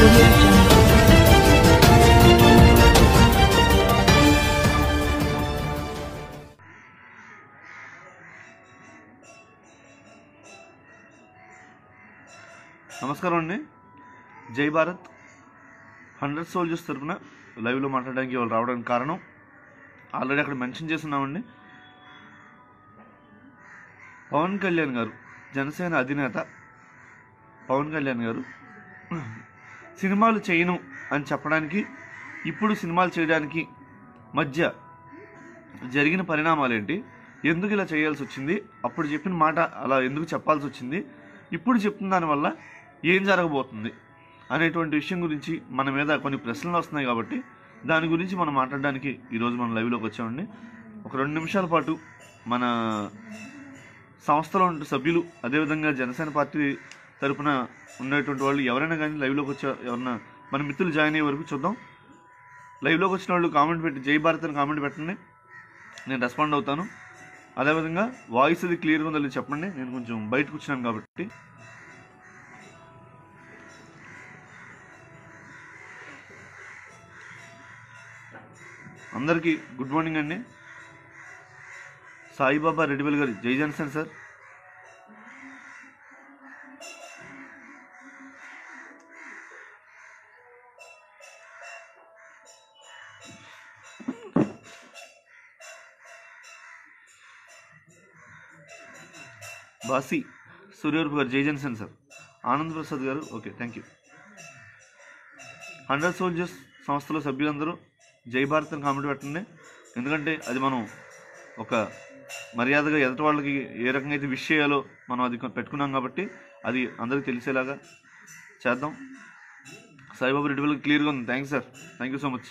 audio jungle. నమస్కారం అండి జై భారత్ హండ్రెడ్ సోల్జర్స్ తరపున లైవ్లో మాట్లాడడానికి వాళ్ళు రావడానికి కారణం ఆల్రెడీ అక్కడ మెన్షన్ చేస్తున్నామండి పవన్ కళ్యాణ్ గారు జనసేన అధినేత పవన్ కళ్యాణ్ గారు సినిమాలు చేయను అని చెప్పడానికి ఇప్పుడు సినిమాలు చేయడానికి మధ్య జరిగిన పరిణామాలు ఏంటి ఎందుకు ఇలా చేయాల్సి వచ్చింది అప్పుడు చెప్పిన మాట అలా ఎందుకు చెప్పాల్సి వచ్చింది ఇప్పుడు చెప్తున్న దానివల్ల ఏం జరగబోతుంది అనేటువంటి విషయం గురించి మన మీద కొన్ని ప్రశ్నలు వస్తున్నాయి కాబట్టి దాని గురించి మనం మాట్లాడడానికి ఈరోజు మనం లైవ్లోకి వచ్చామండి ఒక రెండు నిమిషాల పాటు మన సంస్థలో ఉండే సభ్యులు అదేవిధంగా జనసేన పార్టీ తరపున ఉన్నటువంటి వాళ్ళు ఎవరైనా కానీ లైవ్లోకి వచ్చే ఎవరన్నా మన మిత్రులు జాయిన్ అయ్యే వరకు చూద్దాం లైవ్లోకి వచ్చిన వాళ్ళు కామెంట్ పెట్టి జై భారత్ అని కామెంట్ పెట్టండి నేను రెస్పాండ్ అవుతాను అదేవిధంగా వాయిస్ అది క్లియర్గా ఉందో లేదో చెప్పండి నేను కొంచెం బయటకు వచ్చినాను కాబట్టి అందరికీ గుడ్ మార్నింగ్ అండి సాయిబాబా రెడ్డివెల్ గారు జై జనసేన సార్ బాసి సూర్యవరపు గారు జై Janasena sir Anand Prasad garu okay thank you hundred soldiers సంస్థలో సభ్యులందరూ జై భారత్ అని కామెంట్ పెట్టండి ఎందుకంటే అది మనం ఒక మర్యాదగా ఎదుటి వాళ్ళకి ఏ రకంగా అయితే విష్ చేయాలో మనం అది పెట్టుకున్నాం కాబట్టి అది అందరికీ తెలిసేలాగా చేద్దాం సాయిబాబు రెడ్డి వాళ్ళకి క్లియర్గా ఉంది thanks sir thank you so much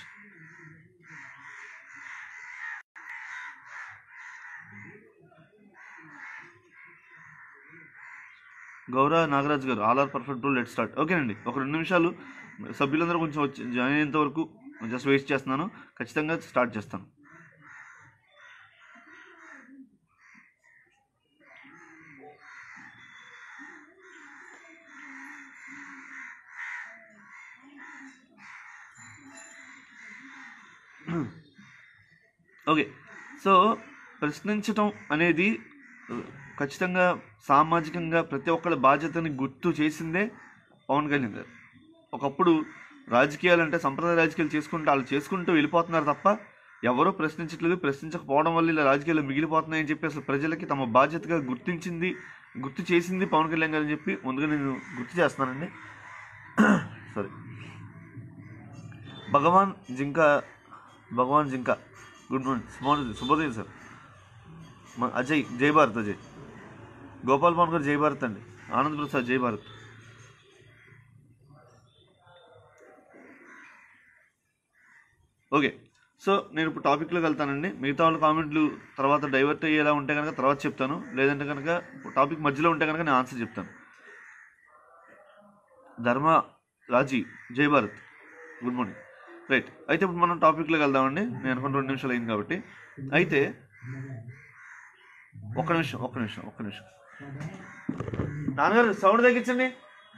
గౌరవ Nagaraj garu all are perfect rule let start ఓకేనండి ఒక రెండు నిమిషాలు సభ్యులందరూ కొంచెం వచ్చి జాయిన్ అయ్యేంత వరకు జస్ట్ వెయిట్ చేస్తున్నాను ఖచ్చితంగా స్టార్ట్ చేస్తాను ఓకే సో ప్రశ్నించటం అనేది uh, ఖచ్చితంగా సామాజికంగా ప్రతి ఒక్కళ్ళ బాధ్యతని గుర్తు చేసిందే పవన్ కళ్యాణ్ గారు ఒకప్పుడు రాజకీయాలు అంటే సంప్రదాయ రాజకీయాలు చేసుకుంటూ వాళ్ళు చేసుకుంటూ వెళ్ళిపోతున్నారు తప్ప ఎవరూ ప్రశ్నించట్లేదు ప్రశ్నించకపోవడం వల్ల ఇలా రాజకీయాలు మిగిలిపోతున్నాయని చెప్పి అసలు ప్రజలకి తమ బాధ్యతగా గుర్తించింది గుర్తు చేసింది పవన్ కళ్యాణ్ గారు అని చెప్పి ముందుగా నేను గుర్తు చేస్తున్నానండి sorry Bhagavan Jinka Bhagavan Jinka good morning morning శుభోదయం సార్ మ- అజయ్ జై భారత్ అజయ్ గోపాల్ పవన్ గారు జై భారత్ అండి ఆనంద్ ప్రసాద్ జై భారత్ ఓకే సో నేను ఇప్పుడు టాపిక్లోకి వెళ్తానండి మిగతా వాళ్ళ కామెంట్లు తర్వాత డైవర్ట్ అయ్యేలా ఉంటే కనుక తర్వాత చెప్తాను లేదంటే కనుక టాపిక్ మధ్యలో ఉంటే కనుక నేను ఆన్సర్ చెప్తాను ధర్మ రాజీ జై భారత్ గుడ్ మార్నింగ్ రైట్ అయితే ఇప్పుడు మనం టాపిక్లోకి వెళ్దామండి నేను అనుకున్న రెండు నిమిషాలు అయింది కాబట్టి అయితే ఒక్క నిమిషం ఒక్క నిమిషం ఒక్క నిమిషం నాన్నగారు సౌండ్ తగ్గించండి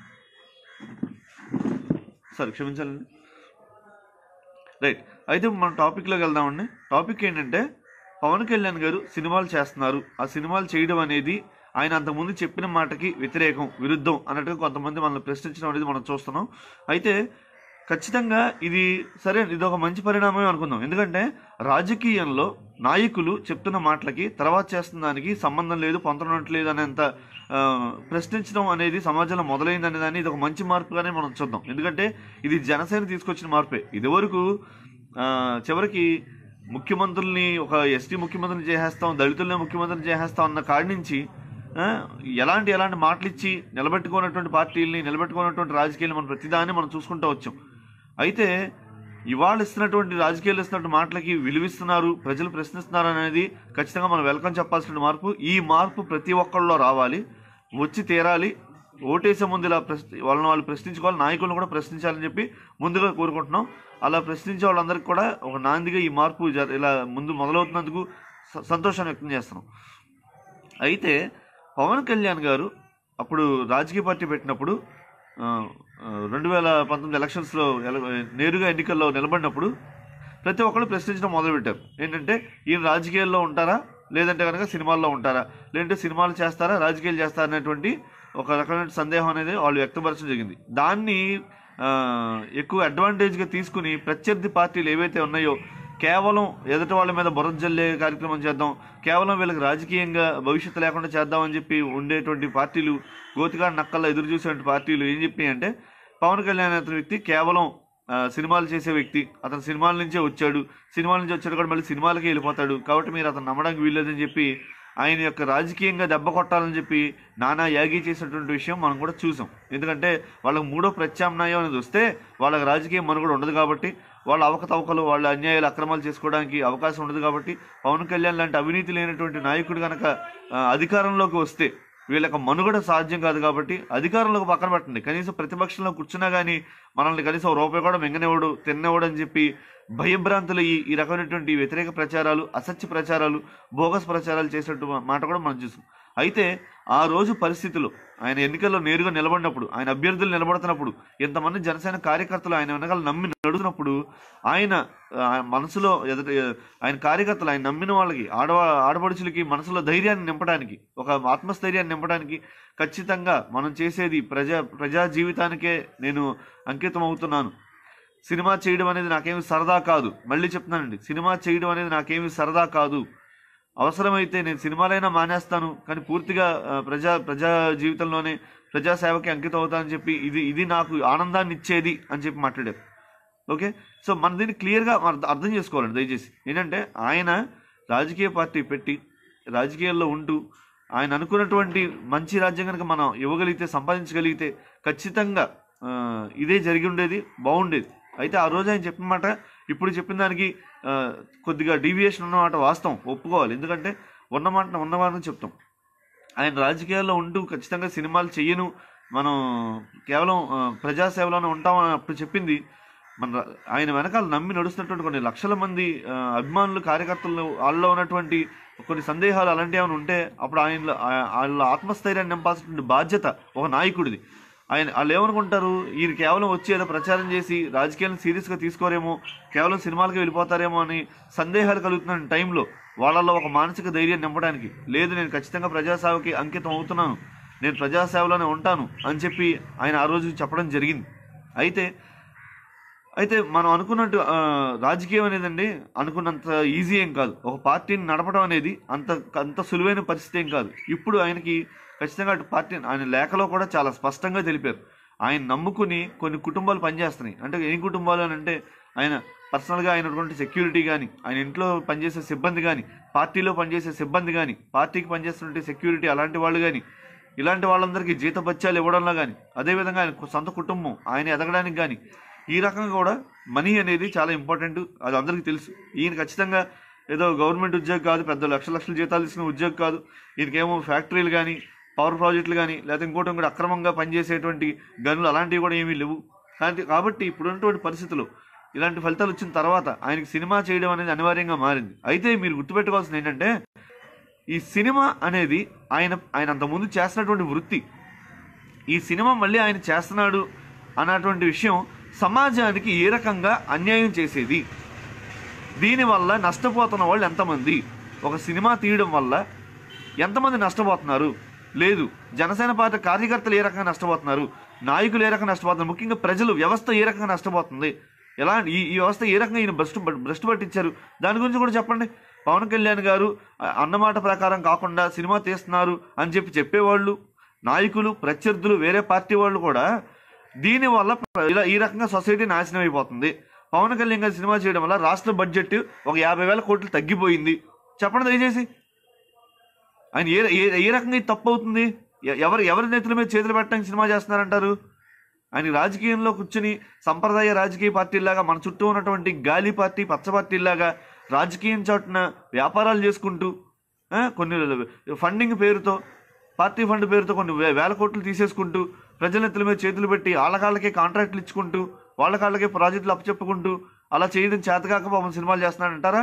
సారీ క్షమించాలండి రైట్ అయితే ఇప్పుడు మనం టాపిక్లోకి వెళ్దామండి టాపిక్ ఏంటంటే పవన్ కళ్యాణ్ గారు సినిమాలు చేస్తున్నారు ఆ సినిమాలు చేయడం అనేది ఆయన అంతకుముందు చెప్పిన మాటకి వ్యతిరేకం విరుద్ధం అన్నట్టుగా కొంతమంది మనల్ని ప్రశ్నించడం అనేది మనం చూస్తున్నాం అయితే ఖచ్చితంగా ఇది సరే ఇది ఒక మంచి పరిణామమే అనుకుందాం ఎందుకంటే రాజకీయంలో నాయకులు చెప్తున్న మాటలకి తర్వాత చేస్తున్న దానికి సంబంధం లేదు పొందనట్లేదు అనేంత ఆ, ప్రశ్నించడం అనేది సమాజంలో మొదలైందనే దాన్ని ఇది ఒక మంచి మార్పుగానే మనం చూద్దాం ఎందుకంటే ఇది జనసేన తీసుకొచ్చిన మార్పే ఇదివరకు ఆ, చివరికి ముఖ్యమంత్రుల్ని ఒక ఎస్టీ ముఖ్యమంత్రిని చేసేస్తాం దళితుల్ని ముఖ్యమంత్రిని చేసేస్తాం అన్న కాడి నుంచి ఆ, ఎలాంటి ఎలాంటి మాటలు ఇచ్చి నిలబెట్టుకున్నటువంటి పార్టీలని నిలబెట్టుకున్నటువంటి రాజకీయాలు మనం ప్రతిదాన్ని మనం చూసుకుంటూ వచ్చాం అయితే ఇవాళ ఇస్తున్నటువంటి రాజకీయాలు ఇస్తున్నటువంటి మాటలకి విలువిస్తున్నారు ప్రజలు ప్రశ్నిస్తున్నారు అనేది ఖచ్చితంగా మనం వెల్కమ్ చెప్పాల్సిన మార్పు ఈ మార్పు ప్రతి ఒక్కళ్ళలో రావాలి వచ్చి తీరాలి ఓటేసే ముందు ఇలా ప్రశ్న వాళ్ళని వాళ్ళు ప్రశ్నించుకోవాలి నాయకులను కూడా ప్రశ్నించాలని చెప్పి ముందుగా కోరుకుంటున్నాం అలా ప్రశ్నించే వాళ్ళందరికీ కూడా ఒక నాందిగా ఈ మార్పు జర ఇలా ముందు మొదలవుతున్నందుకు స- సంతోషాన్ని వ్యక్తం చేస్తున్నాం అయితే పవన్ కళ్యాణ్ గారు అప్పుడు రాజకీయ పార్టీ పెట్టినప్పుడు ఆ, ఆ, రెండు వేల పంతొమ్మిది ఎలక్షన్స్లో ఎల- నేరుగా ఎన్నికల్లో నిలబడినప్పుడు ప్రతి ఒక్కళ్ళు ప్రశ్నించడం మొదలుపెట్టారు ఏంటంటే ఈయన రాజకీయాల్లో ఉంటారా లేదంటే కనుక సినిమాల్లో ఉంటారా లేదంటే సినిమాలు చేస్తారా రాజకీయాలు చేస్తారా అనేటువంటి ఒక రకమైన సందేహం అనేది వాళ్ళు వ్యక్తపరచడం జరిగింది దాన్ని ఆ, ఎక్కువ అడ్వాంటేజ్గా తీసుకుని ప్రత్యర్థి పార్టీలు ఏవైతే ఉన్నాయో కేవలం ఎదుటి వాళ్ళ మీద బురద జల్లే కార్యక్రమం చేద్దాం కేవలం వీళ్ళకి రాజకీయంగా భవిష్యత్తు లేకుండా చేద్దామని చెప్పి ఉండేటువంటి పార్టీలు గోతిగా నక్కల్లో ఎదురు చూసేటువంటి పార్టీలు ఏం చెప్పినాయి అంటే పవన్ కళ్యాణ్ అనే వ్యక్తి కేవలం ఆ, సినిమాలు చేసే వ్యక్తి అతను సినిమాల నుంచే వచ్చాడు సినిమాల నుంచి వచ్చాడు కూడా మళ్ళీ సినిమాలకి వెళ్ళిపోతాడు కాబట్టి మీరు అతను నమ్మడానికి వీల్లేదని చెప్పి ఆయన యొక్క రాజకీయంగా దెబ్బ కొట్టాలని చెప్పి నానా యాగి చేసినటువంటి విషయం మనం కూడా చూసాం ఎందుకంటే వాళ్ళకి మూడో ప్రత్యామ్నాయం అనేది వస్తే వాళ్ళకి రాజకీయ మనుగడ ఉండదు కాబట్టి వాళ్ళ అవకతవకలు వాళ్ళ అన్యాయాలు అక్రమాలు చేసుకోవడానికి అవకాశం ఉండదు కాబట్టి పవన్ కళ్యాణ్ లాంటి అవినీతి లేనటువంటి నాయకుడు కనుక ఆ, అధికారంలోకి వస్తే వీళ్ళకి మనుగడ సాధ్యం కాదు కాబట్టి అధికారంలోకి పక్కన పెట్టండి కనీసం ప్రతిపక్షంలో కూర్చున్నా కానీ మనల్ని కనీసం రూపాయి కూడా మింగనివ్వడు తిన్నవాడు అని చెప్పి భయభ్రాంతులు ఈ ఈ రకమైనటువంటి వ్యతిరేక ప్రచారాలు అసత్య ప్రచారాలు బోగస్ ప్రచారాలు చేసినట్టు మాట కూడా మనం చూసాం అయితే ఆ రోజు పరిస్థితుల్లో ఆయన ఎన్నికల్లో నేరుగా నిలబడినప్పుడు ఆయన అభ్యర్థులు నిలబడుతున్నప్పుడు ఎంతమంది జనసేన కార్యకర్తలు ఆయన వెనకాల నమ్మి నడుతున్నప్పుడు ఆయన ఆ, మనసులో ఎదుట ఆయన కార్యకర్తలు ఆయన నమ్మిన వాళ్ళకి ఆడవా ఆడపడుచులకి మనసులో ధైర్యాన్ని నింపడానికి ఒక ఆత్మస్థైర్యాన్ని నింపడానికి ఖచ్చితంగా మనం చేసేది ప్రజా ప్రజా జీవితానికే నేను అంకితం అవుతున్నాను సినిమా చేయడం అనేది నాకేమి సరదా కాదు మళ్ళీ చెప్తున్నానండి సినిమా చేయడం అనేది నాకేమి సరదా కాదు అవసరమైతే నేను సినిమాలైనా మానేస్తాను కానీ పూర్తిగా ఆ, ప్రజా ప్రజా జీవితంలోనే ప్రజాసేవకి అంకితం అవుతానని చెప్పి ఇది ఇది నాకు ఆనందాన్ని ఇచ్చేది అని చెప్పి మాట్లాడారు ఓకే సో మన దీన్ని క్లియర్గా మనం అర్థం చేసుకోవాలండి దయచేసి ఏంటంటే ఆయన రాజకీయ పార్టీ పెట్టి రాజకీయాల్లో ఉంటూ ఆయన అనుకున్నటువంటి మంచి రాజ్యం కనుక మనం ఇవ్వగలిగితే సంపాదించగలిగితే ఖచ్చితంగా ఆ, ఇదే జరిగి ఉండేది బాగుండేది అయితే ఆ రోజు ఆయన చెప్పిన మాట ఇప్పుడు చెప్పిన దానికి ఆ, కొద్దిగా డీవియేషన్ ఉన్నమాట వాస్తవం ఒప్పుకోవాలి ఎందుకంటే ఉన్నమాట ఉన్నవారిని చెప్తాం ఆయన రాజకీయాల్లో ఉంటూ ఖచ్చితంగా సినిమాలు చెయ్యను మనం కేవలం ఆ, ప్రజాసేవలోనే ఉంటామని అప్పుడు చెప్పింది మన రా- ఆయన వెనకాల నమ్మి నడుస్తున్నటువంటి కొన్ని లక్షల మంది ఆ, అభిమానులు కార్యకర్తలు వాళ్ళలో ఉన్నటువంటి కొన్ని సందేహాలు అలాంటివి ఏమైనా ఉంటే అప్పుడు ఆయన వాళ్ళ ఆత్మస్థైర్యాన్ని నింపాల్సినటువంటి బాధ్యత ఒక నాయకుడిది ఆయన వాళ్ళు ఏమనుకుంటారు ఈయన కేవలం వచ్చి ఏదో ప్రచారం చేసి రాజకీయాలను సీరియస్గా తీసుకోరేమో కేవలం సినిమాలకి వెళ్ళిపోతారేమో అని సందేహాలు కలుగుతున్న టైంలో వాళ్ళల్లో ఒక మానసిక ధైర్యం నింపడానికి లేదు నేను ఖచ్చితంగా ప్రజాసేవకి అంకితం అవుతున్నాను నేను ప్రజాసేవలోనే ఉంటాను అని చెప్పి ఆయన ఆ రోజు చెప్పడం జరిగింది అయితే అయితే మనం అనుకున్నట్టు ఆ, రాజకీయం అనేదండి అనుకున్నంత ఈజీ ఏం కాదు ఒక పార్టీని నడపడం అనేది అంత అంత సులువైన పరిస్థితి ఏం కాదు ఇప్పుడు ఆయనకి ఖచ్చితంగా అటు పార్టీ ఆయన లేఖలో కూడా చాలా స్పష్టంగా తెలిపారు ఆయన నమ్ముకుని కొన్ని కుటుంబాలు పనిచేస్తున్నాయి అంటే ఎన్ని కుటుంబాలు అని అంటే ఆయన పర్సనల్గా అయినటువంటి సెక్యూరిటీ కానీ ఆయన ఇంట్లో పనిచేసే సిబ్బంది కానీ పార్టీలో పనిచేసే సిబ్బంది కానీ పార్టీకి పనిచేస్తున్న సెక్యూరిటీ అలాంటి వాళ్ళు కానీ ఇలాంటి వాళ్ళందరికీ జీతభత్యాలు ఇవ్వడంలో కానీ అదేవిధంగా ఆయన సొంత కుటుంబం ఆయన ఎదగడానికి కానీ ఈ రకంగా కూడా మనీ అనేది చాలా ఇంపార్టెంట్ అది అందరికీ తెలుసు ఈయన ఖచ్చితంగా ఏదో గవర్నమెంట్ ఉద్యోగం కాదు పెద్ద లక్ష లక్షల జీతాలు తీసుకునే ఉద్యోగం కాదు ఈయనకేమో ఫ్యాక్టరీలు కానీ పవర్ ప్రాజెక్టులు కానీ లేకపోతే ఇంకోటి ఇంకోటి అక్రమంగా పనిచేసేటువంటి గనులు అలాంటివి కూడా ఏమీ లేవు కాబట్టి కాబట్టి ఇప్పుడున్నటువంటి పరిస్థితులు ఇలాంటి ఫలితాలు వచ్చిన తర్వాత ఆయనకి సినిమా చేయడం అనేది అనివార్యంగా మారింది అయితే మీరు గుర్తుపెట్టుకోవాల్సింది ఏంటంటే ఈ సినిమా అనేది ఆయన ఆయన అంతకుముందు చేస్తున్నటువంటి వృత్తి ఈ సినిమా మళ్ళీ ఆయన చేస్తున్నాడు అన్నటువంటి విషయం సమాజానికి ఏ రకంగా అన్యాయం చేసేది దీనివల్ల నష్టపోతున్న వాళ్ళు ఎంతమంది ఒక సినిమా తీయడం వల్ల ఎంతమంది నష్టపోతున్నారు లేదు జనసేన పార్టీ కార్యకర్తలు ఏ రకంగా నష్టపోతున్నారు నాయకులు ఏ రకంగా నష్టపోతున్నారు ముఖ్యంగా ప్రజలు వ్యవస్థ ఏ రకంగా నష్టపోతుంది ఎలా ఈ ఈ వ్యవస్థ ఏ రకంగా ఈయన భ్రష్టు భ్రష్టు పట్టించారు దాని గురించి కూడా చెప్పండి పవన్ కళ్యాణ్ గారు ఆ, అన్నమాట ప్రకారం కాకుండా సినిమా తీస్తున్నారు అని చెప్పి చెప్పేవాళ్ళు నాయకులు ప్రత్యర్థులు వేరే పార్టీ వాళ్ళు కూడా దీనివల్ల ప్ర- ఇలా ఈ రకంగా సొసైటీ నాశనం అయిపోతుంది పవన్ కళ్యాణ్ గారు సినిమా చేయడం వల్ల రాష్ట్ర బడ్జెట్ ఒక యాభై వేల కోట్లు తగ్గిపోయింది చెప్పండి దయచేసి ఆయన ఏ ఏ ఏ రకంగా ఇది తప్పు అవుతుంది ఎ- ఎవరు ఎవరి నేతల మీద చేతులు పెట్టడానికి సినిమా చేస్తున్నారంటారు ఆయన రాజకీయంలో కూర్చుని సంప్రదాయ రాజకీయ పార్టీలాగా మన చుట్టూ ఉన్నటువంటి గాలి పార్టీ పచ్చ పార్టీలాగా రాజకీయం చాటున వ్యాపారాలు చేసుకుంటూ ఆ, కొన్ని ఫండింగ్ పేరుతో పార్టీ ఫండ్ పేరుతో కొన్ని వే- వేల కోట్లు తీసేసుకుంటూ ప్రజల నెత్తుల మీద చేతులు పెట్టి వాళ్ళ కాళ్ళకే కాంట్రాక్టులు ఇచ్చుకుంటూ వాళ్ళ కాళ్ళకే ప్రాజెక్టులు అప్పచెప్పుకుంటూ అలా చేయడం చేతకాక పాపం సినిమాలు చేస్తున్నాడంటారా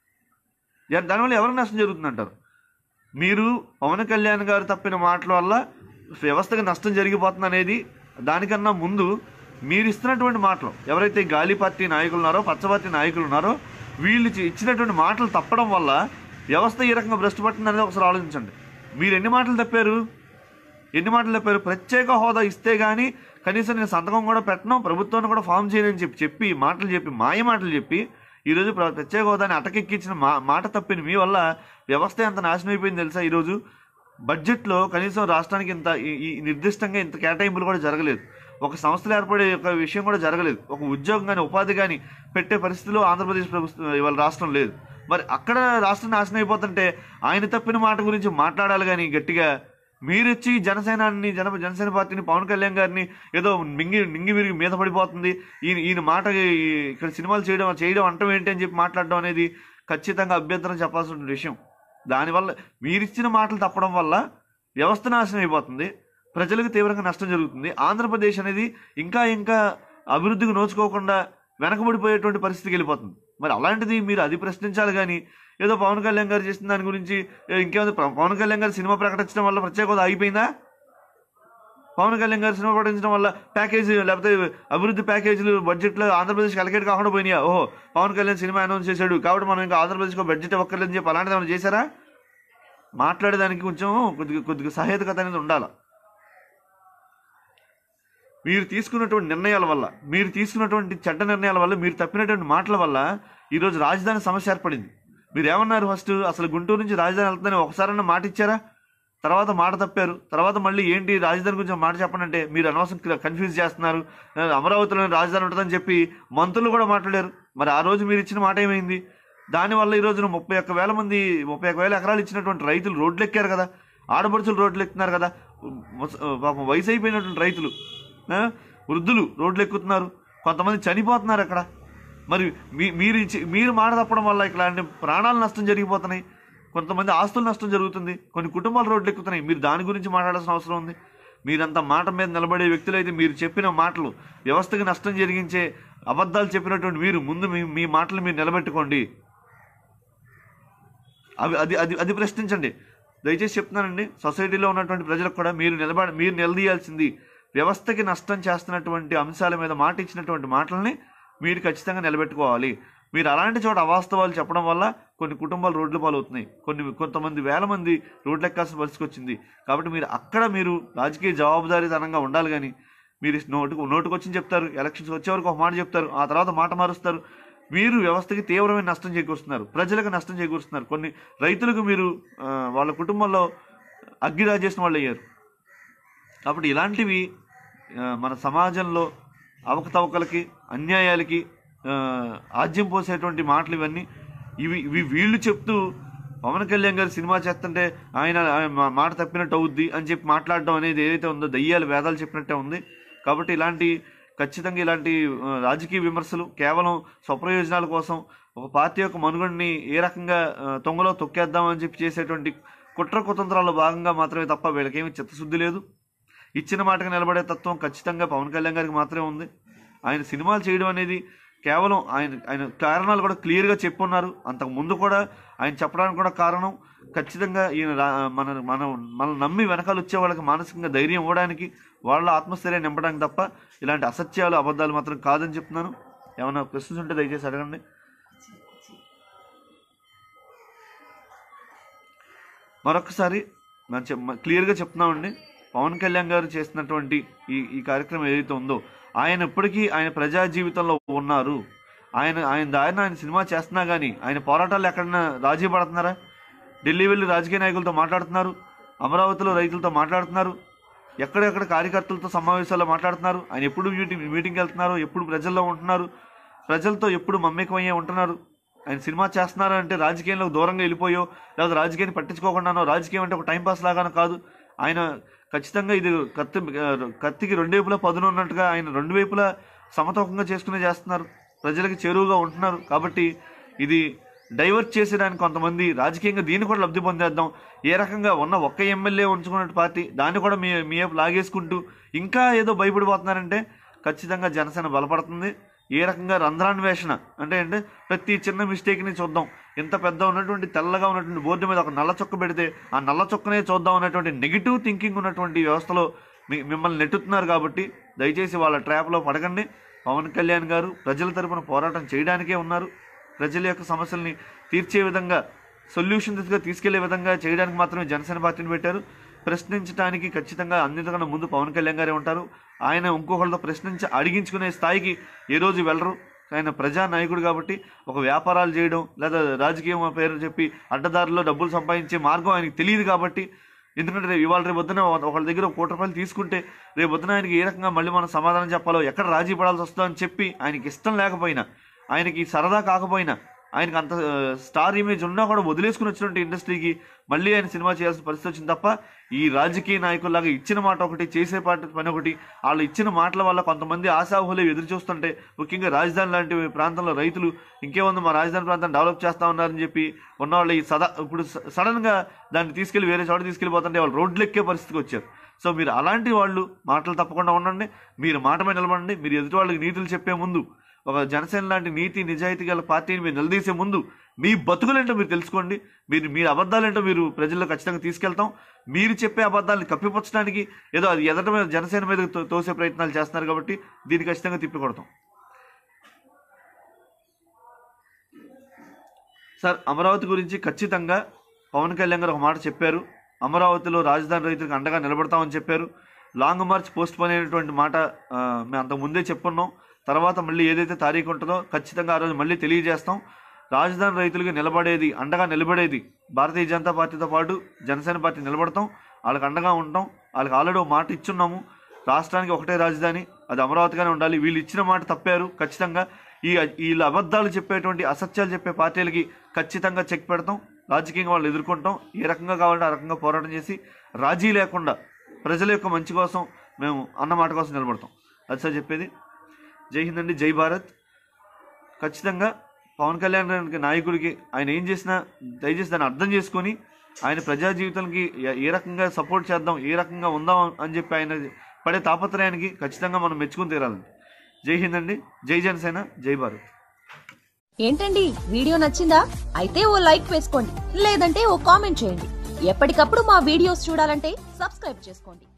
జ- దానివల్ల ఎవరికి నష్టం జరుగుతుందంటారు మీరు పవన్ కళ్యాణ్ గారు తప్పిన మాటల వల్ల వ్యవస్థకు నష్టం జరిగిపోతుంది అనేది దానికన్నా ముందు మీరు ఇస్తున్నటువంటి మాటలు ఎవరైతే గాలి పార్టీ నాయకులు ఉన్నారో పచ్చ పార్టీ నాయకులు ఉన్నారో వీళ్ళు ఇచ్చి- ఇచ్చినటువంటి మాటలు తప్పడం వల్ల వ్యవస్థ ఈ రకంగా భ్రష్టు పట్టింది అనేది ఒకసారి ఆలోచించండి మీరు ఎన్ని మాటలు తప్పారు ఎన్ని మాటలు చెప్పారు ప్రత్యేక హోదా ఇస్తే గానీ కనీసం నేను సంతకం కూడా పెట్టను ప్రభుత్వాన్ని కూడా ఫామ్ చేయనని చెప్పి చెప్పి మాటలు చెప్పి మాయ మాటలు చెప్పి ఈరోజు ప్ర- ప్రత్యేక హోదాని అటకెక్కించిన మా మాట తప్పిన మీ వల్ల వ్యవస్థ ఎంత నాశనం అయిపోయింది తెలుసా ఈరోజు బడ్జెట్లో కనీసం రాష్ట్రానికి ఇంత ఈ- ఈ నిర్దిష్టంగా ఇంత కేటాయింపులు కూడా జరగలేదు ఒక సంస్థలు ఏర్పడే ఒక విషయం కూడా జరగలేదు ఒక ఉద్యోగం కానీ ఉపాధి కానీ పెట్టే పరిస్థితిలో ఆంధ్రప్రదేశ్ ప్రభుత్వం ఇవాళ రాష్ట్రం లేదు మరి అక్కడ రాష్ట్రం నాశనం అయిపోతుంటే ఆయన తప్పిన మాట గురించి మాట్లాడాలి కానీ గట్టిగా మీరు వచ్చి జనసేనాన్ని జన జనసేన పార్టీని పవన్ కళ్యాణ్ గారిని ఏదో మింగి మింగి విరిగి మీద పడిపోతుంది ఈయన ఈయన మాట ఈ- ఇక్కడ సినిమాలు చేయడం చేయడం అంటం ఏంటి అని చెప్పి మాట్లాడడం అనేది ఖచ్చితంగా అభ్యంతరం చెప్పాల్సిన విషయం దానివల్ల మీరిచ్చిన మాటలు తప్పడం వల్ల వ్యవస్థ నాశనం అయిపోతుంది ప్రజలకు తీవ్రంగా నష్టం జరుగుతుంది ఆంధ్రప్రదేశ్ అనేది ఇంకా ఇంకా అభివృద్ధికి నోచుకోకుండా వెనకబడిపోయేటువంటి పరిస్థితికి వెళ్ళిపోతుంది మరి అలాంటిది మీరు అది ప్రశ్నించాలి కానీ ఏదో పవన్ కళ్యాణ్ గారు చేసిన దాని గురించి ఏ, ఇంకేముంది ప- పవన్ కళ్యాణ్ గారు సినిమా ప్రకటించడం వల్ల ప్రత్యేక హోదా ఆగిపోయిందా పవన్ కళ్యాణ్ గారు సినిమా ప్రకటించడం వల్ల ప్యాకేజీ లేకపోతే అభివృద్ధి ప్యాకేజీలు బడ్జెట్లో ఆంధ్రప్రదేశ్కి అలకేట్ కాకుండా పోయినాయా ఓహో పవన్ కళ్యాణ్ సినిమా అనౌన్స్ చేశాడు కాబట్టి మనం ఇంకా ఆంధ్రప్రదేశ్కి బడ్జెట్ ఇవ్వక్కర్లేదని చెప్పి అలాంటిది ఏమైనా చేశారా మాట్లాడేదానికి కొంచెం కొద్దిగా కొద్దిగా సహేతుకత అనేది ఉండాలి మీరు తీసుకున్నటువంటి నిర్ణయాల వల్ల మీరు తీసుకున్నటువంటి చెడ్డ నిర్ణయాల వల్ల మీరు తప్పినటువంటి మాటల వల్ల ఈరోజు రాజధాని సమస్య ఏర్పడింది మీరు ఏమన్నారు ఫస్ట్ అసలు గుంటూరు నుంచి రాజధాని వెళ్తుందని ఒకసారన్నా మాట ఇచ్చారా తర్వాత మాట తప్పారు తర్వాత మళ్ళీ ఏంటి రాజధాని గురించి ఒక మాట చెప్పండి అంటే మీరు అనవసరం కన్ఫ్యూజ్ చేస్తున్నారు ఆ, అమరావతిలో రాజధాని ఉంటుందని చెప్పి మంత్రులు కూడా మాట్లాడారు మరి ఆ రోజు మీరు ఇచ్చిన మాట ఏమైంది దానివల్ల ఈ రోజున ముప్పై ఒక్క వేల మంది ముప్పై ఒక్క వేల ఎకరాలు ఇచ్చినటువంటి రైతులు రోడ్లు ఎక్కారు కదా ఆడపడుచులు రోడ్లు ఎక్కుతున్నారు కదా ముస- పాపం వయసు అయిపోయినటువంటి రైతులు ఆ, వృద్ధులు రోడ్లు ఎక్కుతున్నారు కొంతమంది చనిపోతున్నారు అక్కడ మరి మీ మీరు ఇచ్చి మీరు మాట తప్పడం వల్ల ఇట్లాంటి ప్రాణాల నష్టం జరిగిపోతున్నాయి కొంతమంది ఆస్తుల నష్టం జరుగుతుంది కొన్ని కుటుంబాలు రోడ్లు ఎక్కుతున్నాయి మీరు దాని గురించి మాట్లాడాల్సిన అవసరం ఉంది మీరంత మాట మీద నిలబడే వ్యక్తులైతే మీరు చెప్పిన మాటలు వ్యవస్థకి నష్టం జరిగించే అబద్ధాలు చెప్పినటువంటి మీరు ముందు మీ మీ మాటలు మీరు నిలబెట్టుకోండి అవి అది అది అది ప్రశ్నించండి దయచేసి చెప్తున్నానండి సొసైటీలో ఉన్నటువంటి ప్రజలకు కూడా మీరు నిలబడ మీరు నిలదీయాల్సింది వ్యవస్థకి నష్టం చేస్తున్నటువంటి అంశాల మీద మాట ఇచ్చినటువంటి మాటల్ని మీరు ఖచ్చితంగా నిలబెట్టుకోవాలి మీరు అలాంటి చోట అవాస్తవాలు చెప్పడం వల్ల కొన్ని కుటుంబాలు రోడ్లు పాలవుతున్నాయి కొన్ని కొంతమంది వేల మంది రోడ్లు ఎక్కాల్సిన పరిస్థితి వచ్చింది కాబట్టి మీరు అక్కడ మీరు రాజకీయ జవాబుదారీతనంగా ఉండాలి కానీ మీరు నోటుకు నోటుకొచ్చి చెప్తారు ఎలక్షన్స్ వచ్చే వరకు ఒక మాట చెప్తారు ఆ తర్వాత మాట మారుస్తారు మీరు వ్యవస్థకి తీవ్రమైన నష్టం చేకూరుస్తున్నారు ప్రజలకు నష్టం చేకూరుస్తున్నారు కొన్ని రైతులకు మీరు ఆ, వాళ్ళ కుటుంబంలో అగ్గిరా చేసిన వాళ్ళు అయ్యారు కాబట్టి ఇలాంటివి ఆ, మన సమాజంలో అవకతవకలకి అన్యాయాలకి ఆ, ఆజ్యం పోసేటువంటి మాటలు ఇవన్నీ ఇవి ఇవి వీళ్ళు చెప్తూ పవన్ కళ్యాణ్ గారు సినిమా చేస్తుంటే ఆయన ఆయన మా- మాట తప్పినట్టు అవుద్ది అని చెప్పి మాట్లాడడం అనేది ఏదైతే ఉందో దయ్యాలు వేదాలు చెప్పినట్టే ఉంది కాబట్టి ఇలాంటి ఖచ్చితంగా ఇలాంటి ఆ, రాజకీయ విమర్శలు కేవలం స్వప్రయోజనాల కోసం ఒక పార్టీ యొక్క మనుగడని ఏ రకంగా ఆ, తొంగలో తొక్కేద్దామని చెప్పి చేసేటువంటి కుట్ర కుతంత్రాల్లో భాగంగా మాత్రమే తప్ప వీళ్ళకేమీ చిత్తశుద్ధి లేదు ఇచ్చిన మాటకు నిలబడే తత్వం ఖచ్చితంగా పవన్ కళ్యాణ్ గారికి మాత్రమే ఉంది ఆయన సినిమాలు చేయడం అనేది కేవలం ఆయన ఆయన కారణాలు కూడా క్లియర్గా చెప్పున్నారు అంతకు ముందు కూడా ఆయన చెప్పడానికి కూడా కారణం ఖచ్చితంగా ఈయన రా- మన మన మనం నమ్మి వెనకాల వచ్చే వాళ్ళకి మానసికంగా ధైర్యం ఇవ్వడానికి వాళ్ళ ఆత్మస్థైర్యం నింపడానికి తప్ప ఇలాంటి అసత్యాలు అబద్ధాలు మాత్రం కాదని చెప్తున్నాను ఏమైనా క్వశ్చన్స్ ఉంటే దయచేసి అడగండి మరొకసారి మనం చెప్ క్లియర్గా చెప్తున్నామండి పవన్ కళ్యాణ్ గారు చేస్తున్నటువంటి ఈ ఈ కార్యక్రమం ఏదైతే ఉందో ఆయన ఇప్పటికీ ఆయన ప్రజా జీవితంలో ఉన్నారు ఆయన ఆయన దారిన ఆయన సినిమా చేస్తున్నా కానీ ఆయన పోరాటాలు ఎక్కడైనా రాజీ పడుతున్నారా ఢిల్లీ వెళ్ళి రాజకీయ నాయకులతో మాట్లాడుతున్నారు అమరావతిలో రైతులతో మాట్లాడుతున్నారు ఎక్కడెక్కడ కార్యకర్తలతో సమావేశాల్లో మాట్లాడుతున్నారు ఆయన ఎప్పుడు మీటింగ్ మీటింగ్కి వెళ్తున్నారు ఎప్పుడు ప్రజల్లో ఉంటున్నారు ప్రజలతో ఎప్పుడు మమ్మకమయ్యే ఉంటున్నారు ఆయన సినిమా చేస్తున్నారు అంటే రాజకీయంలో దూరంగా వెళ్ళిపోయో లేదా రాజకీయాన్ని పట్టించుకోకుండానో రాజకీయం అంటే ఒక టైంపాస్ లాగానో కాదు ఆయన ఖచ్చితంగా ఇది కత్తి కత్తికి రెండు వైపులా పదును ఉన్నట్టుగా ఆయన రెండు వైపులా సమతూకంగా చేసుకునే చేస్తున్నారు ప్రజలకు చేరువుగా ఉంటున్నారు కాబట్టి ఇది డైవర్ట్ చేసేదానికి కొంతమంది రాజకీయంగా దీన్ని కూడా లబ్ధి పొందేద్దాం ఏ రకంగా ఉన్న ఒక్క ఎమ్మెల్యే ఉంచుకున్న పార్టీ దాన్ని కూడా మీ మీ వైపు లాగేసుకుంటూ ఇంకా ఏదో భయపడిపోతున్నారంటే ఖచ్చితంగా జనసేన బలపడుతుంది ఏ రకంగా రంధ్రాన్వేషణ అంటే అంటే ప్రతి చిన్న మిస్టేక్ని చూద్దాం ఇంత పెద్ద ఉన్నటువంటి తెల్లగా ఉన్నటువంటి బోర్డు మీద ఒక నల్ల చొక్క పెడితే ఆ నల్ల చొక్కనే చూద్దాం అన్నటువంటి నెగిటివ్ థింకింగ్ ఉన్నటువంటి వ్యవస్థలో మీ మిమ్మల్ని నెట్టుతున్నారు కాబట్టి దయచేసి వాళ్ళ ట్రాప్లో పడకండి పవన్ కళ్యాణ్ గారు ప్రజల తరపున పోరాటం చేయడానికే ఉన్నారు ప్రజల యొక్క సమస్యల్ని తీర్చే విధంగా సొల్యూషన్ దిశగా తీసుకెళ్లే విధంగా చేయడానికి మాత్రమే జనసేన పార్టీని పెట్టారు ప్రశ్నించడానికి ఖచ్చితంగా అన్నిటికన్నా ముందు పవన్ కళ్యాణ్ గారే ఉంటారు ఆయన ఇంకొకళ్ళతో ప్రశ్నించి అడిగించుకునే స్థాయికి ఏ రోజు వెళ్ళరు ఆయన ప్రజా నాయకుడు కాబట్టి ఒక వ్యాపారాలు చేయడం లేదా రాజకీయం పేరు చెప్పి అడ్డదారిలో డబ్బులు సంపాదించే మార్గం ఆయనకి తెలియదు కాబట్టి ఎందుకంటే రేపు ఇవాళ రేపు పొద్దున ఒకళ్ళ దగ్గర ఒక కోటి రూపాయలు తీసుకుంటే రేపు పొద్దున ఆయనకి ఏ రకంగా మళ్ళీ మనం సమాధానం చెప్పాలో ఎక్కడ రాజీ పడాల్సి వస్తుందో అని చెప్పి ఆయనకి ఇష్టం లేకపోయినా ఆయనకి సరదా కాకపోయినా ఆయనకి అంత ఆ, స్టార్ ఇమేజ్ ఉన్నా కూడా వదిలేసుకుని వచ్చినట్టు ఇండస్ట్రీకి మళ్ళీ ఆయన సినిమా చేయాల్సిన పరిస్థితి వచ్చింది తప్ప ఈ రాజకీయ నాయకుల్లాగా ఇచ్చిన మాట ఒకటి చేసే పాట పని ఒకటి వాళ్ళు ఇచ్చిన మాటల వల్ల కొంతమంది ఆశాహులే ఎదురు చూస్తుంటే ముఖ్యంగా రాజధాని లాంటి ప్రాంతంలో రైతులు ఇంకేముంది మా రాజధాని ప్రాంతం డెవలప్ చేస్తా ఉన్నారని చెప్పి ఉన్నవాళ్ళు ఈ సదా ఇప్పుడు స- సడన్గా దాన్ని తీసుకెళ్లి వేరే చోట తీసుకెళ్ళిపోతుంటే వాళ్ళు రోడ్లు ఎక్కే పరిస్థితికి వచ్చారు సో మీరు అలాంటి వాళ్ళు మాటలు తప్పకుండా ఉండండి మీరు మాట మీద నిలబడండి మీరు ఎదుటి వాళ్ళకి నీతులు చెప్పే ముందు ఒక జనసేన లాంటి నీతి నిజాయితీ గల పార్టీని మీరు నిలదీసే ముందు మీ బతుకులేంటో మీరు తెలుసుకోండి మీరు మీరు అబద్ధాలేంటో మీరు ప్రజల్లో ఖచ్చితంగా తీసుకెళ్తాం మీరు చెప్పే అబద్ధాలని కప్పిపుచ్చడానికి ఏదో అది ఎదట మీద జనసేన మీద తో- తోసే ప్రయత్నాలు చేస్తున్నారు కాబట్టి దీన్ని ఖచ్చితంగా తిప్పికొడతాం సార్ అమరావతి గురించి ఖచ్చితంగా పవన్ కళ్యాణ్ గారు ఒక మాట చెప్పారు అమరావతిలో రాజధాని రైతులకు అండగా నిలబడతామని చెప్పారు లాంగ్ మార్చ్ పోస్ట్ పోన్ అయినటువంటి మాట ఆ, మేము అంతకు ముందే చెప్పున్నాం తర్వాత మళ్ళీ ఏదైతే తారీఖు ఉంటుందో ఖచ్చితంగా ఆ రోజు మళ్ళీ తెలియజేస్తాం రాజధాని రైతులకి నిలబడేది అండగా నిలబడేది భారతీయ జనతా పార్టీతో పాటు జనసేన పార్టీ నిలబడతాం వాళ్ళకి అండగా ఉంటాం వాళ్ళకి ఆల్రెడీ ఒక మాట ఇచ్చున్నాము రాష్ట్రానికి ఒకటే రాజధాని అది అమరావతిగానే ఉండాలి వీళ్ళు ఇచ్చిన మాట తప్పారు ఖచ్చితంగా ఈ వీళ్ళ అబద్ధాలు చెప్పేటువంటి అసత్యాలు చెప్పే పార్టీలకి ఖచ్చితంగా చెక్ పెడతాం రాజకీయంగా వాళ్ళు ఎదుర్కొంటాం ఏ రకంగా కావాలంటే ఆ రకంగా పోరాటం చేసి రాజీ లేకుండా ప్రజల యొక్క మంచి కోసం మేము అన్న మాట కోసం నిలబడతాం అది సార్ చెప్పేది జై హింద్ అండి జై భారత్ ఖచ్చితంగా పవన్ కళ్యాణ్ గారికి నాయకుడికి ఆయన ఏం చేసినా దయచేసి దాన్ని అర్థం చేసుకొని ఆయన ప్రజా జీవితానికి ఏ- ఏ రకంగా సపోర్ట్ చేద్దాం ఏ రకంగా ఉందాం అని చెప్పి ఆయన పడే తాపత్రయానికి ఖచ్చితంగా మనం మెచ్చుకుని తీరాలండి జై హింద్ అండి జై జనసేన జై భారత్ ఏంటండి వీడియో నచ్చిందా అయితే ఓ లైక్ వేసుకోండి లేదంటే ఓ కామెంట్ చేయండి ఎప్పటికప్పుడు మా వీడియోస్ చూడాలంటే సబ్స్క్రైబ్ చేసుకోండి